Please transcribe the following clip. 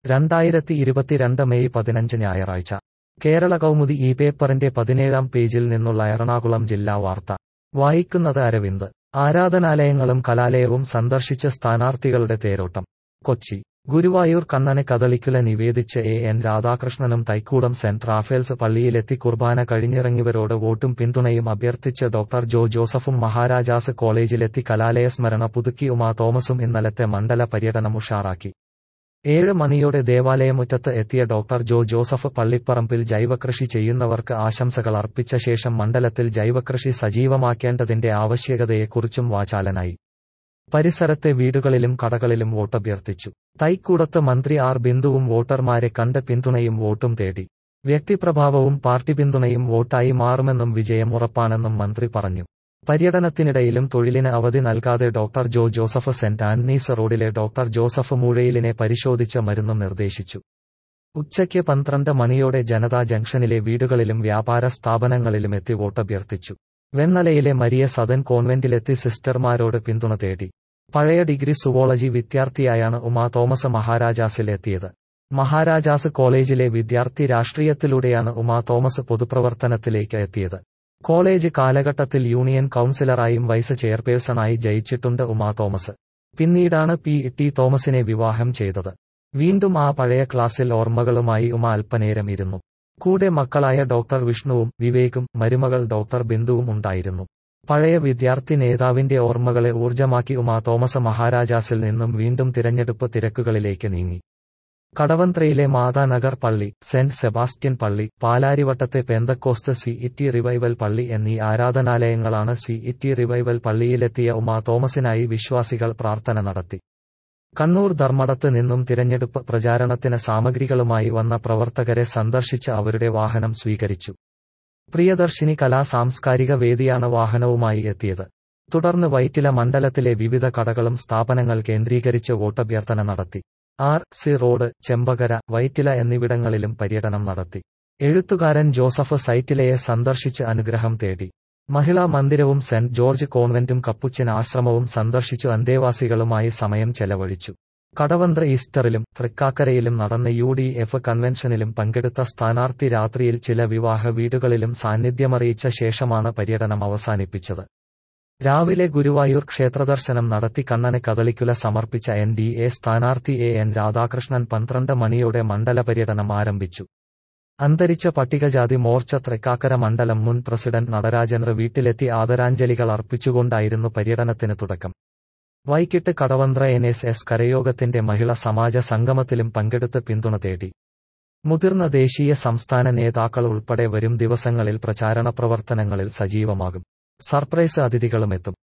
രണ്ടായിരത്തി ഇരുപത്തിരണ്ട് മെയ് പതിനഞ്ച് ഞായറാഴ്ച കേരള കൗമുദി ഈ പേപ്പറിന്റെ പതിനേഴാം പേജിൽ നിന്നുള്ള എറണാകുളം ജില്ലാ വാർത്ത വായിക്കുന്നത് അരവിന്ദ് ആരാധനാലയങ്ങളും കലാലയവും സന്ദർശിച്ച് സ്ഥാനാർത്ഥികളുടെ തേരോട്ടം കൊച്ചി ഗുരുവായൂർ കണ്ണന് കദളിക്കുല നിവേദിച്ച് എ എൻ രാധാകൃഷ്ണനും തൈക്കൂടം സെന്റ് റാഫേൽസ് പള്ളിയിലെത്തി കുർബാന കഴിഞ്ഞിറങ്ങിയവരോട് വോട്ടും പിന്തുണയും അഭ്യർത്ഥിച്ച് ഡോക്ടർ ജോ ജോസഫും മഹാരാജാസ് കോളേജിലെത്തി കലാലയ സ്മരണ പുതുക്കി ഉമാ തോമസും ഇന്നലത്തെ മണ്ഡല പര്യടനം ഉഷാറാക്കി ഏഴ് മണിയോടെ ദേവാലയമുറ്റത്ത് എത്തിയ ഡോക്ടർ ജോ ജോസഫ് പള്ളിപ്പറമ്പിൽ ജൈവകൃഷി ചെയ്യുന്നവർക്ക് ആശംസകൾ അർപ്പിച്ച ശേഷം മണ്ഡലത്തിൽ ജൈവകൃഷി സജീവമാക്കേണ്ടതിന്റെ ആവശ്യകതയെക്കുറിച്ചും വാചാലനായി പരിസരത്തെ വീടുകളിലും കടകളിലും വോട്ടഭ്യർത്ഥിച്ചു തൈക്കൂടത്ത് മന്ത്രി ആർ ബിന്ദുവും വോട്ടർമാരെ കണ്ട് പിന്തുണയും വോട്ടും തേടി വ്യക്തിപ്രഭാവവും പാർട്ടി പിന്തുണയും വോട്ടായി മാറുമെന്നും വിജയം ഉറപ്പാണെന്നും മന്ത്രി പറഞ്ഞു പര്യടനത്തിനിടയിലും തൊഴിലിന് അവധി നൽകാതെ doctor Jo Joseph Saint Antony's റോഡിലെ ഡോക്ടർ ജോസഫ് മൂഴയിലിനെ പരിശോധിച്ച മരുന്നും നിർദ്ദേശിച്ചു ഉച്ചയ്ക്ക് പന്ത്രണ്ട് മണിയോടെ ജനതാ ജംഗ്ഷനിലെ വീടുകളിലും വ്യാപാര സ്ഥാപനങ്ങളിലും എത്തി വോട്ടഭ്യർത്ഥിച്ചു വെണ്ണലയിലെ മരിയ സദൻ കോൺവെന്റിലെത്തി സിസ്റ്റർമാരോട് പിന്തുണ തേടി പഴയ ഡിഗ്രി സുവോളജി വിദ്യാർത്ഥിയായാണ് ഉമാ തോമസ് മഹാരാജാസിൽ എത്തിയത് മഹാരാജാസ് കോളേജിലെ വിദ്യാർത്ഥി രാഷ്ട്രീയത്തിലൂടെയാണ് ഉമാ തോമസ് പൊതുപ്രവർത്തനത്തിലേക്ക് എത്തിയത് കോളേജ് കാലഘട്ടത്തിൽ യൂണിയൻ കൌൺസിലറായും വൈസ് ചെയർപേഴ്സണായി ജയിച്ചിട്ടുണ്ട് ഉമാ തോമസ് പിന്നീടാണ് പി ടി തോമസിനെ വിവാഹം ചെയ്തത് വീണ്ടും ആ പഴയ ക്ലാസ്സിൽ ഓർമ്മകളുമായി ഉമ അല്പനേരം ഇരുന്നു കൂടെ മക്കളായ ഡോക്ടർ വിഷ്ണുവും വിവേകും മരുമകൾ ഡോക്ടർ ബിന്ദുവും ഉണ്ടായിരുന്നു പഴയ വിദ്യാർത്ഥി നേതാവിന്റെ ഓർമ്മകളെ ഊർജമാക്കി ഉമാ തോമസ് മഹാരാജാസിൽ നിന്നും വീണ്ടും തിരഞ്ഞെടുപ്പ് തിരക്കുകളിലേക്ക് നീങ്ങി കടവന്ത്രയിലെ മാതാനഗർ പള്ളി സെന്റ് സെബാസ്റ്റ്യൻ പള്ളി പാലാരിവട്ടത്തെ പെന്തക്കോസ്ത് സി ഇറ്റി റിവൈവൽ പള്ളി എന്നീ ആരാധനാലയങ്ങളാണ് സി ഇറ്റി റിവൈവൽ പള്ളിയിലെത്തിയ ഉമാ തോമസിനായി വിശ്വാസികൾ പ്രാർത്ഥന നടത്തി കണ്ണൂർ ധർമ്മടത്ത് നിന്നും തിരഞ്ഞെടുപ്പ് പ്രചാരണത്തിന് സാമഗ്രികളുമായി വന്ന പ്രവർത്തകരെ സന്ദർശിച്ച് അവരുടെ വാഹനം സ്വീകരിച്ചു പ്രിയദർശിനി കലാ സാംസ്കാരിക വേദിയാണ് വാഹനവുമായി എത്തിയത് തുടർന്ന് വൈറ്റില മണ്ഡലത്തിലെ വിവിധ കടകളും സ്ഥാപനങ്ങൾ കേന്ദ്രീകരിച്ച് വോട്ടഭ്യർത്ഥന നടത്തി R C road Chambakkara Vyttila എന്നിവിടങ്ങളിലും പര്യടനം നടത്തി എഴുത്തുകാരൻ ജോസഫ് സൈറ്റിലയെ സന്ദർശിച്ച് അനുഗ്രഹം തേടി മഹിളാ മന്ദിരവും സെന്റ് ജോർജ് കോൺവെന്റും കപ്പുച്ചിൻ ആശ്രമവും സന്ദർശിച്ചു അന്തേവാസികളുമായി സമയം ചെലവഴിച്ചു കടവന്ത്ര ഈസ്റ്ററിലും തൃക്കാക്കരയിലും നടന്ന യു ഡി എഫ് കൺവെൻഷനിലും പങ്കെടുത്ത സ്ഥാനാർത്ഥി രാത്രിയിൽ ചില വിവാഹ വീടുകളിലും സാന്നിധ്യമറിയിച്ച ശേഷമാണ് പര്യടനം അവസാനിപ്പിച്ചത് രാവിലെ ഗുരുവായൂർ ക്ഷേത്രദർശനം നടത്തി കണ്ണന് കദളിക്കുല സമർപ്പിച്ച എൻ ഡി എ സ്ഥാനാർത്ഥി എ എൻ രാധാകൃഷ്ണൻ പന്ത്രണ്ട് മണിയോടെ മണ്ഡല പര്യടനം ആരംഭിച്ചു അന്തരിച്ച പട്ടികജാതി മോർച്ച തൃക്കാക്കര മണ്ഡലം മുൻ പ്രസിഡന്റ് നടരാജേന്ദ്ര വീട്ടിലെത്തി ആദരാഞ്ജലികൾ അർപ്പിച്ചുകൊണ്ടായിരുന്നു പര്യടനത്തിന് തുടക്കം വൈകിട്ട് കടവന്ത്ര എൻ എസ് എസ് കരയോഗത്തിന്റെ മഹിളാ സമാജ സംഗമത്തിലും പങ്കെടുത്ത് പിന്തുണ തേടി മുതിർന്ന ദേശീയ സംസ്ഥാന നേതാക്കൾ ഉൾപ്പെടെ വരും ദിവസങ്ങളിൽ പ്രചാരണ പ്രവർത്തനങ്ങളിൽ സജീവമാകും സർപ്രൈസ് അതിഥികളുമെത്തും